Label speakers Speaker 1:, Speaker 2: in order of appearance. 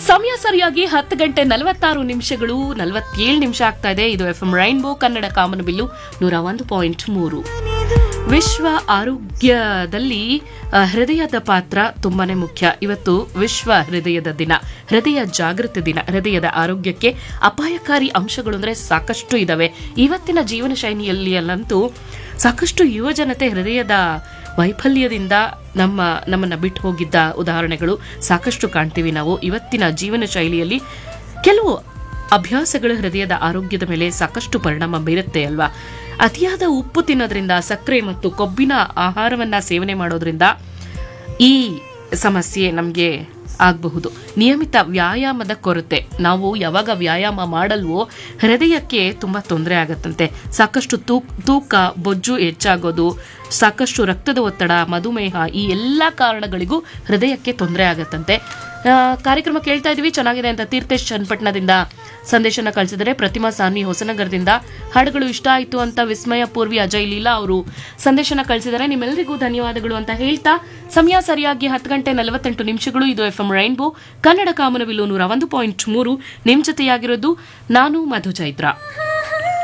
Speaker 1: ಸಮಯ ಸರಿಯಾಗಿ ಹತ್ತು ಗಂಟೆ ನಲವತ್ತಾರು ನಿಮಿಷಗಳು ನಲವತ್ತೇಳು ನಿಮಿಷ ಆಗ್ತಾ ಇದೆ ಇದು ಎಫ್ ಎಂ ರೈನ್ಬೋ ಕನ್ನಡ ಕಾಮನಬಿಲ್ಲು ನೂರ ಒಂದು ಪಾಯಿಂಟ್ ಮೂರು ವಿಶ್ವ ಆರೋಗ್ಯದಲ್ಲಿ ಆ, ಹೃದಯದ ಪಾತ್ರ ತುಂಬಾನೇ ಮುಖ್ಯ ಇವತ್ತು ವಿಶ್ವ ಹೃದಯದ ದಿನ ಹೃದಯ ಜಾಗೃತಿ ದಿನ ಹೃದಯದ ಆರೋಗ್ಯಕ್ಕೆ ಅಪಾಯಕಾರಿ ಅಂಶಗಳು ಅಂದ್ರೆ ಸಾಕಷ್ಟು ಇದಾವೆ ಇವತ್ತಿನ ಜೀವನ ಶೈಲಿಯಲ್ಲಿ ಅಲ್ಲಂತೂ ಸಾಕಷ್ಟು ಯುವಜನತೆ ಹೃದಯದ ವೈಫಲ್ಯದಿಂದ ನಮ್ಮ ನಮ್ಮನ್ನ ಬಿಟ್ಟು ಹೋಗಿದ್ದ ಉದಾಹರಣೆಗಳು ಸಾಕಷ್ಟು ಕಾಣ್ತೀವಿ ನಾವು ಇವತ್ತಿನ ಜೀವನ ಶೈಲಿಯಲ್ಲಿ ಕೆಲವು ಅಭ್ಯಾಸಗಳು ಹೃದಯದ ಆರೋಗ್ಯದ ಮೇಲೆ ಸಾಕಷ್ಟು ಪರಿಣಾಮ ಬೀರುತ್ತೆ ಅಲ್ವಾ ಅತಿಯಾದ ಉಪ್ಪು ತಿನ್ನೋದ್ರಿಂದ ಸಕ್ಕರೆ ಮತ್ತು ಕೊಬ್ಬಿನ ಆಹಾರವನ್ನ ಸೇವನೆ ಮಾಡೋದ್ರಿಂದ ಈ ಸಮಸ್ಯೆ ನಮಗೆ ಆಗಬಹುದು ನಿಯಮಿತ ವ್ಯಾಯಾಮದ ಕೊರತೆ ನಾವು ಯಾವಾಗ ವ್ಯಾಯಾಮ ಮಾಡಲ್ವೋ ಹೃದಯಕ್ಕೆ ತುಂಬಾ ತೊಂದರೆ ಆಗತ್ತಂತೆ ಸಾಕಷ್ಟು ತೂಕ ತೂಕ ಬೊಜ್ಜು ಹೆಚ್ಚಾಗೋದು ಸಾಕಷ್ಟು ರಕ್ತದ ಒತ್ತಡ ಮಧುಮೇಹ ಈ ಎಲ್ಲ ಕಾರಣಗಳಿಗೂ ಹೃದಯಕ್ಕೆ ತೊಂದರೆ ಆಗತ್ತಂತೆ ಆ, ಕಾರ್ಯಕ್ರಮ ಕೇಳ್ತಾ ಇದೀವಿ ಚೆನ್ನಾಗಿದೆ ಅಂತ ತೀರ್ಥೇಶ್ ಚನ್ನಪಟ್ಟಣದಿಂದ ಸಂದೇಶನ ಕಳಿಸಿದರೆ ಪ್ರತಿಮಾ ಸಾನ್ವಿ ಹೊಸನಗರದಿಂದ ಹಾಡುಗಳು ಇಷ್ಟ ಆಯಿತು ಅಂತ ವಿಸ್ಮಯ ಪೂರ್ವಿ ಅಜಯ್ ಲೀಲಾ ಅವರು ಸಂದೇಶನ ಕಳಿಸಿದರೆ ನಿಮ್ಮೆಲ್ಲರಿಗೂ ಧನ್ಯವಾದಗಳು ಅಂತ ಹೇಳ್ತಾ ಸಮಯ ಸರಿಯಾಗಿ ಹತ್ತು ಗಂಟೆ ನಲವತ್ತೆಂಟು ನಿಮಿಷಗಳು ಇದು ಎಫ್ ಎಂ ರೈನ್ಬೋ ಕನ್ನಡ ಕಾಮನವಿಲ್ಲು ನೂರ ಒಂದು ಪಾಯಿಂಟ್ ಮೂರು ನಿಮ್ ಜೊತೆಯಾಗಿರೋದು ನಾನು ಮಧು ಚೈತ್ರ